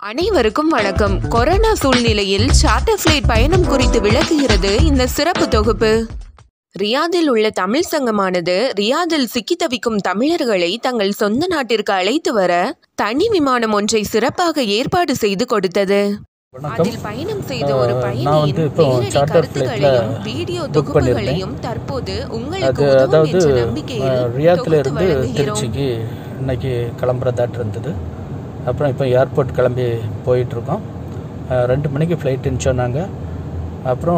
அனைவருக்கும் வணக்கம் கொரோனா சூழ்நிலையில் சார்ட்டர் ஃபிளைட் பயணம் குறித்து விளக்குகிறது இந்த சிறப்பு தொகுப்பு ரியாதில் உள்ள தமிழ் சங்கமானது ரியாதில் சிக்கி தவிக்கும் தமிழர்களை தங்கள் சொந்த நாட்டிற்கு அழைத்து வர தனி விமானம் ஒன்றை சிறப்பாக ஏற்பாடு செய்து கொடுத்தது வணக்கம் அதில் பயணம் செய்த ஒரு அஹ், நான் பயணியின் வந்து இப்போ நேரடி charter கருத்துகளையும் flightல வீடியோ book பண்ணியிருந்தேன். தொகுப்புகளையும் தற்போது உங்களுக்கு அது உதவும் அதாவது என்ற நம்பிக்கையில் ரியாத்தில் தொகுத்து இருந்து வழங்குகிறோம் திருச்சிக்கு இன்னைக்கு கிளம்புறதாட்டு இருந்தது அப்புறம் இப்போ ஏர்போர்ட் கிளம்பி போயிட்டுருக்கோம் ரெண்டு மணிக்கு ஃப்ளைட்டுன்னு சொன்னாங்க அப்புறம்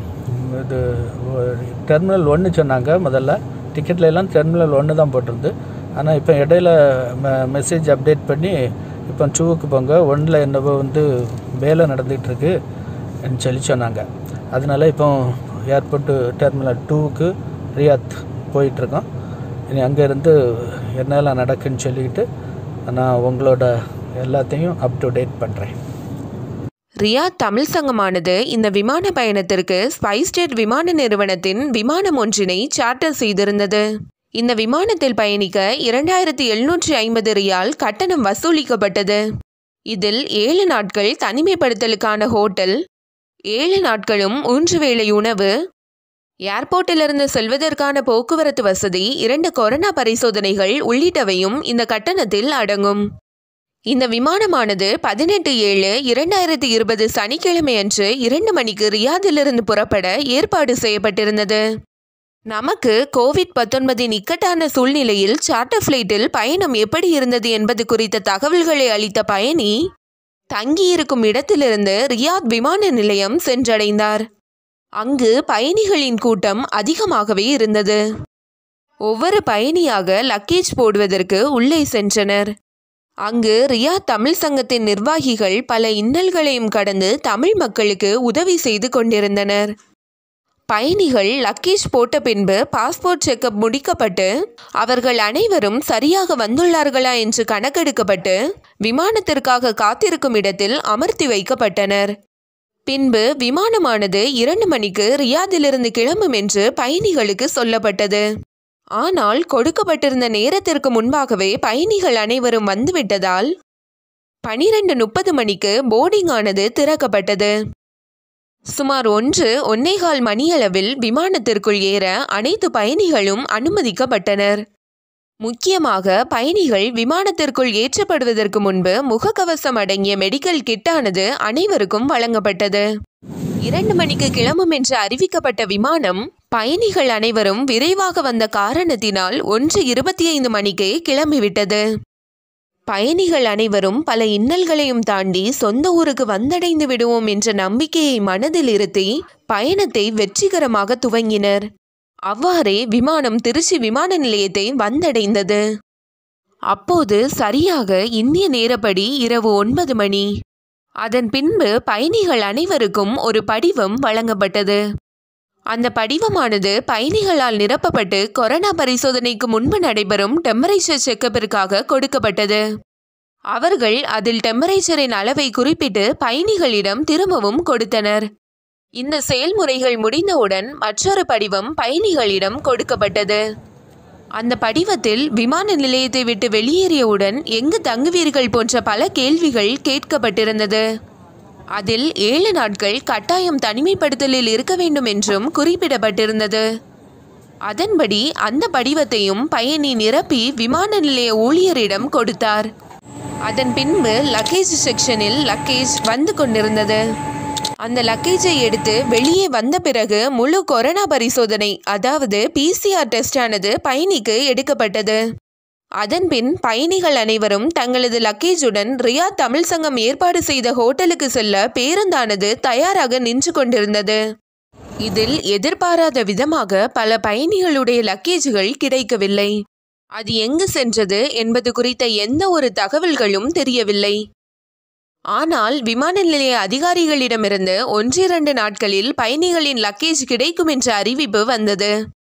இது டெர்மினல் ஒன்று சொன்னாங்க முதல்ல டிக்கெட்ல எல்லாம் டெர்மினல் ஒன்று தான் போட்டிருந்து ஆனால் இப்போ இடையில மெசேஜ் அப்டேட் பண்ணி இப்போ டூவுக்கு போங்க ஒன்றில் என்னவோ வந்து வேலை நடந்துகிட்டு இருக்கு ன்னு சொல்லி சொன்னாங்க அதனால இப்போ ஏர்போர்ட்டு டெர்மினல் டூவுக்கு ரியாத் போயிட்டுருக்கோம் இனி அங்கேருந்து என்னெல்லாம் நடக்குன்னு சொல்லிக்கிட்டு நான் உங்களோட எல்லாத்தையும் அப் டு டேட் பண்ணுறேன் ரியாத் தமிழ் சங்கமானது இந்த விமான பயணத்திற்கு ஸ்பைஸ்ஜெட் விமான நிறுவனத்தின் விமானம் ஒன்றினை சார்ட்டர் செய்திருந்தது இந்த விமானத்தில் பயணிக்க இரண்டாயிரத்தி எழுநூற்றி ஐம்பது ரியால் கட்டணம் வசூலிக்கப்பட்டது இதில் ஏழு நாட்கள் தனிமைப்படுத்தலுக்கான ஹோட்டல் ஏழு நாட்களும் மூன்று வேளை உணவு ஏர்போர்ட்டிலிருந்து செல்வதற்கான போக்குவரத்து வசதி இரண்டு கொரோனா பரிசோதனைகள் உள்ளிட்டவையும் இந்த கட்டணத்தில் அடங்கும் இந்த விமானமானது பதினெட்டு ஏழு இரண்டாயிரத்தி இருபது சனிக்கிழமை அன்று இரண்டு மணிக்கு ரியாதிலிருந்து புறப்பட ஏற்பாடு செய்யப்பட்டிருந்தது நமக்கு கோவிட் பத்தொன்பதின் இக்கட்டான சூழ்நிலையில் சார்ட்டர் ஃபிளைட்டில் பயணம் எப்படி இருந்தது என்பது குறித்த தகவல்களை அளித்த பயணி தங்கியிருக்கும் இடத்திலிருந்து ரியாத் விமான நிலையம் சென்றடைந்தார் அங்கு பயணிகளின் கூட்டம் அதிகமாகவே இருந்தது ஒவ்வொரு பயணியாக லக்கேஜ் போடுவதற்கு உள்ளே சென்றனர் அங்கு ரியாத் தமிழ் சங்கத்தின் நிர்வாகிகள் பல இன்னல்களையும் கடந்து தமிழ் மக்களுக்கு உதவி செய்து கொண்டிருந்தனர் பயணிகள் லக்கேஜ் போட்ட பின்பு பாஸ்போர்ட் செக்கப் முடிக்கப்பட்டு அவர்கள் அனைவரும் சரியாக வந்துள்ளார்களா என்று கணக்கெடுக்கப்பட்டு விமானத்திற்காக காத்திருக்கும் இடத்தில் அமர்த்தி வைக்கப்பட்டனர் பின்பு விமானமானது இரண்டு மணிக்கு ரியாதிலிருந்து கிளம்பும் என்று பயணிகளுக்கு சொல்லப்பட்டது ஆனால் கொடுக்கப்பட்டிருந்த நேரத்திற்கு முன்பாகவே பயணிகள் அனைவரும் வந்துவிட்டதால் பனிரெண்டு முப்பது மணிக்கு போர்டிங் ஆனது திறக்கப்பட்டது சுமார் ஒன்று ஒன்னேகால் மணியளவில் விமானத்திற்குள் ஏற அனைத்து பயணிகளும் அனுமதிக்கப்பட்டனர் முக்கியமாக பயணிகள் விமானத்திற்குள் ஏற்றப்படுவதற்கு முன்பு முகக்கவசம் அடங்கிய மெடிக்கல் கிட்டானது அனைவருக்கும் வழங்கப்பட்டது இரண்டு மணிக்கு கிளம்பும் என்று அறிவிக்கப்பட்ட விமானம் பயணிகள் அனைவரும் விரைவாக வந்த காரணத்தினால் ஒன்று இருபத்தி ஐந்து மணிக்கே கிளம்பிவிட்டது பயணிகள் அனைவரும் பல இன்னல்களையும் தாண்டி சொந்த ஊருக்கு வந்தடைந்து விடுவோம் என்ற நம்பிக்கையை மனதில் இருத்தி பயணத்தை வெற்றிகரமாக துவங்கினர் அவ்வாறே விமானம் திருச்சி விமான நிலையத்தை வந்தடைந்தது அப்போது சரியாக இந்திய நேரப்படி இரவு ஒன்பது மணி அதன் பின்பு பயணிகள் அனைவருக்கும் ஒரு படிவம் வழங்கப்பட்டது அந்த படிவமானது பயணிகளால் நிரப்பப்பட்டு கொரோனா பரிசோதனைக்கு முன்பு நடைபெறும் டெம்பரேச்சர் செக்கப்பிற்காக கொடுக்கப்பட்டது அவர்கள் அதில் டெம்பரேச்சரின் அளவை குறிப்பிட்டு பயணிகளிடம் திரும்பவும் கொடுத்தனர் இந்த செயல்முறைகள் முடிந்தவுடன் மற்றொரு படிவம் பயணிகளிடம் கொடுக்கப்பட்டது அந்த படிவத்தில் விமான நிலையத்தை விட்டு வெளியேறியவுடன் எங்கு தங்குவீர்கள் போன்ற பல கேள்விகள் கேட்கப்பட்டிருந்தது அதில் ஏழு நாட்கள் கட்டாயம் தனிமைப்படுத்தலில் இருக்க வேண்டும் என்றும் குறிப்பிடப்பட்டிருந்தது அதன்படி அந்த படிவத்தையும் பயணி நிரப்பி விமான நிலைய ஊழியரிடம் கொடுத்தார் அதன் பின்பு லக்கேஜ் செக்ஷனில் லக்கேஜ் வந்து கொண்டிருந்தது அந்த லக்கேஜை எடுத்து வெளியே வந்த பிறகு முழு கொரோனா பரிசோதனை அதாவது பிசிஆர் டெஸ்ட் ஆனது பயணிக்கு எடுக்கப்பட்டது அதன்பின் பயணிகள் அனைவரும் தங்களது லக்கேஜுடன் ரியாத் தமிழ் சங்கம் ஏற்பாடு செய்த ஹோட்டலுக்கு செல்ல பேருந்தானது தயாராக நின்று கொண்டிருந்தது இதில் எதிர்பாராத விதமாக பல பயணிகளுடைய லக்கேஜுகள் கிடைக்கவில்லை அது எங்கு சென்றது என்பது குறித்த எந்த ஒரு தகவல்களும் தெரியவில்லை ஆனால் விமான நிலைய அதிகாரிகளிடமிருந்து ஒன்றிரண்டு நாட்களில் பயணிகளின் லக்கேஜ் கிடைக்கும் என்ற அறிவிப்பு வந்தது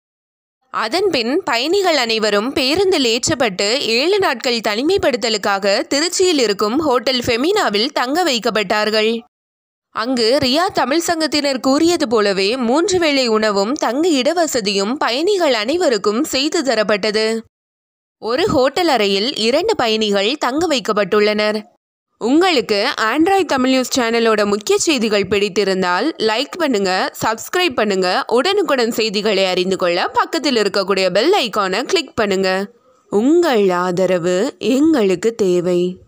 அதன்பின் பயணிகள் அனைவரும் பேருந்தில் ஏற்றப்பட்டு ஏழு நாட்கள் தனிமைப்படுத்தலுக்காக திருச்சியில் இருக்கும் ஹோட்டல் ஃபெமினாவில் தங்க வைக்கப்பட்டார்கள் அங்கு ரியா தமிழ் சங்கத்தினர் கூறியது போலவே மூன்று வேளை உணவும் தங்க இடவசதியும் பயணிகள் அனைவருக்கும் செய்து தரப்பட்டது ஒரு ஹோட்டல் அறையில் இரண்டு பயணிகள் தங்க வைக்கப்பட்டுள்ளனர் உங்களுக்கு ஆண்ட்ராய்ட் தமிழ் நியூஸ் சேனலோட முக்கிய செய்திகள் பிடித்திருந்தால் லைக் பண்ணுங்க சப்ஸ்கிரைப் பண்ணுங்க உடனுக்குடன் செய்திகளை அறிந்து கொள்ள பக்கத்தில் இருக்கக்கூடிய பெல் ஐகானை கிளிக் பண்ணுங்க உங்கள் ஆதரவு எங்களுக்கு தேவை